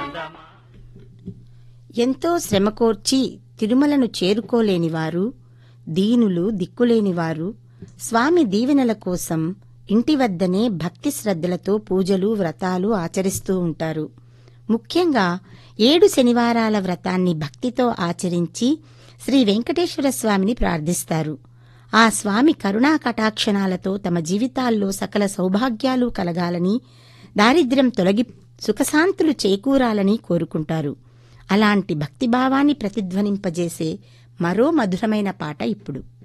అందమా ఎంతో శ్రమకోర్చి తిరుమలను చేరుకోలేనివారు దీనులు దిక్కులేనివారు స్వామి దీవెనల కోసం ఇంటి వద్దనే భక్తి శ్రద్ధలతో పూజలు వ్రతాలు ఆచరిస్తూ ఉంటారు ముఖ్యంగా ఏడు శనివారాల వ్రతాన్ని భక్తితో ఆచరించి శ్రీ వెంకటేశ్వర స్వామిని ప్రార్థిస్తారు ఆ స్వామి కరుణా కటాక్షణాలతో తమ జీవితాల్లో సకల సౌభాగ్యాలు కలగాలని దారిద్ర్యం తొలగి సుఖశాంతులు చేకూరాలని కోరుకుంటారు అలాంటి భక్తిభావాన్ని ప్రతిధ్వనింపజేసే మరో మధురమైన పాట ఇప్పుడు